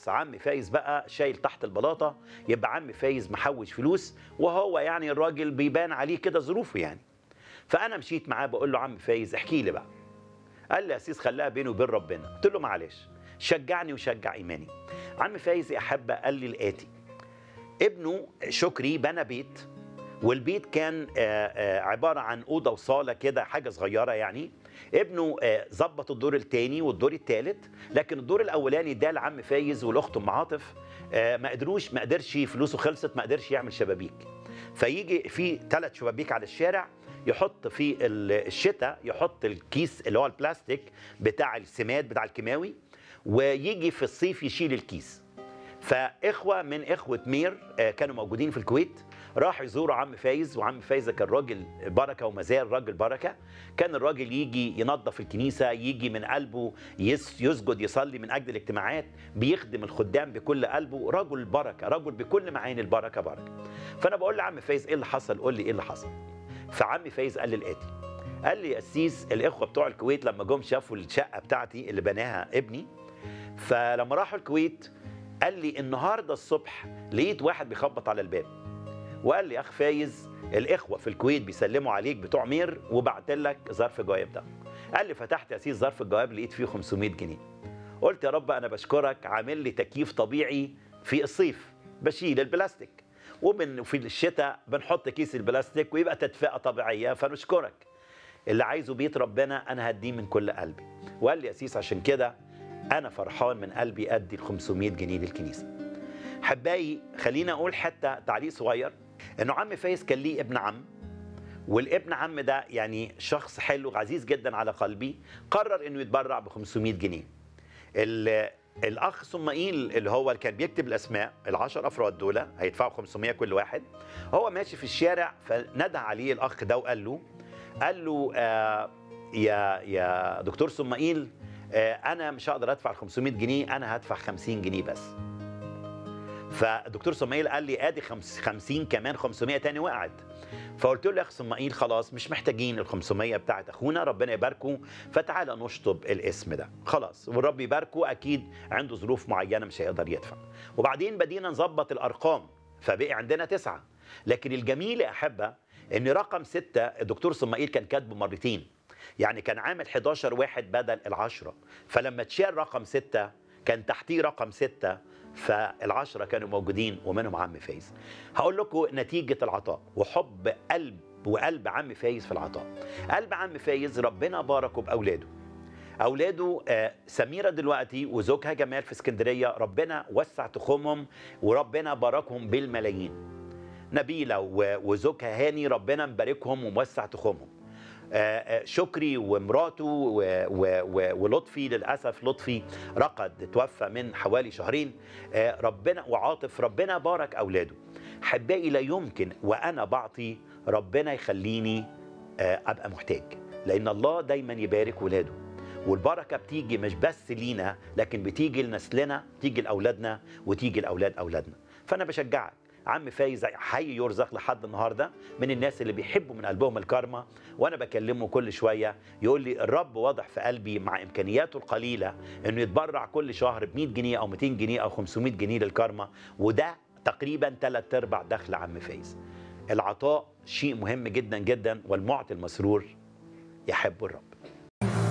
خلاص عم فايز بقى شايل تحت البلاطه يبقى عم فايز محوش فلوس وهو يعني الراجل بيبان عليه كده ظروفه يعني فانا مشيت معاه بقول له عم فايز احكي لي بقى قال لي يا سيس خلاها بيني وبين ربنا قلت له معلش شجعني وشجع ايماني عم فايز يا احبه قال لي الاتي ابنه شكري بنى بيت والبيت كان آه، آه، عباره عن اوضه وصاله كده حاجه صغيره يعني ابنه آه، ظبط الدور الثاني والدور الثالث لكن الدور الاولاني ده لعم فايز والاخت ام عاطف آه، ما قدروش ما قدرش فلوسه خلصت ما قدرش يعمل شبابيك فيجي في ثلاث شبابيك على الشارع يحط في ال- الشتاء يحط الكيس اللي هو البلاستيك بتاع السماد بتاع الكيماوي ويجي في الصيف يشيل الكيس فاخوه من اخوه مير آه، كانوا موجودين في الكويت راحوا يزوروا عم فايز وعم فايز كان راجل بركه وما زال راجل بركه كان الراجل يجي ينظف الكنيسه يجي من قلبه يس يسجد يصلي من اجل الاجتماعات بيخدم الخدام بكل قلبه رجل بركه رجل بكل معاني البركه بركه فانا بقول لعم فايز ايه اللي حصل قول لي ايه اللي حصل فعم فايز قال لي الاتي قال لي يا قسيس الاخوه بتوع الكويت لما جم شافوا الشقه بتاعتي اللي بناها ابني فلما راحوا الكويت قال لي النهارده الصبح لقيت واحد بيخبط على الباب وقال لي اخ فايز الاخوه في الكويت بيسلموا عليك بتوع مير وبعت لك ظرف الجواب ده قال لي فتحت يا سيس ظرف الجواب لقيت فيه 500 جنيه قلت يا رب انا بشكرك عامل لي تكييف طبيعي في الصيف بشيل البلاستيك ومن في الشتاء بنحط كيس البلاستيك ويبقى تدفئه طبيعيه فنشكرك اللي عايزه بيت ربنا انا هديه من كل قلبي وقال لي يا سيس عشان كده انا فرحان من قلبي ادي ال 500 جنيه للكنيسه حبايي خلينا اقول حتى تعليق صغير انه عم فايز كان ليه ابن عم والابن عم ده يعني شخص حلو عزيز جدا على قلبي قرر انه يتبرع ب 500 جنيه ال- الاخ صمائيل اللي هو اللي كان بيكتب الاسماء العشر افراد دول هيدفعوا 500 كل واحد هو ماشي في الشارع فندى عليه الاخ ده وقال له قال له آه يا يا دكتور صمائيل آه انا مش هقدر ادفع ال 500 جنيه انا هدفع 50 جنيه بس فالدكتور صمائيل قال لي ادي خمس- 50 كمان 500 تاني وقعت فقلت له يا اخ صمائيل خلاص مش محتاجين ال 500 بتاعت اخونا ربنا يباركه فتعالى نشطب الاسم ده خلاص والرب يباركه اكيد عنده ظروف معينه مش هيقدر يدفع وبعدين بدينا نظبط الارقام فبقي عندنا تسعه لكن الجميل يا احبه ان رقم ستة الدكتور صمائيل كان كاتبه مرتين يعني كان عامل 11 واحد بدل العشرة فلما تشال رقم ستة كان تحتيه رقم ستة فالعشرة كانوا موجودين ومنهم عم فايز هقول لكم نتيجة العطاء وحب قلب وقلب عم فايز في العطاء قلب عم فايز ربنا باركه بأولاده اولاده آه، سميره دلوقتي وزوجها جمال في اسكندريه ربنا وسع تخومهم وربنا باركهم بالملايين نبيله و- وزوجها هاني ربنا مباركهم وموسع تخومهم آه، آه، شكري ومراته و- و- و- ولطفي للاسف لطفي رقد توفى من حوالي شهرين آه، ربنا وعاطف ربنا بارك اولاده حبائي لا يمكن وانا بعطي ربنا يخليني آه، ابقى محتاج لان الله دايما يبارك ولاده والبركه بتيجي مش بس لينا لكن بتيجي لنسلنا تيجي لاولادنا وتيجي لاولاد اولادنا فانا بشجعك عم فايز حي يرزق لحد النهارده من الناس اللي بيحبوا من قلبهم الكارما وانا بكلمه كل شويه يقول لي الرب واضح في قلبي مع امكانياته القليله انه يتبرع كل شهر ب 100 جنيه او 200 جنيه او 500 جنيه للكارما وده تقريبا ثلاث ارباع دخل عم فايز العطاء شيء مهم جدا جدا والمعطي المسرور يحب الرب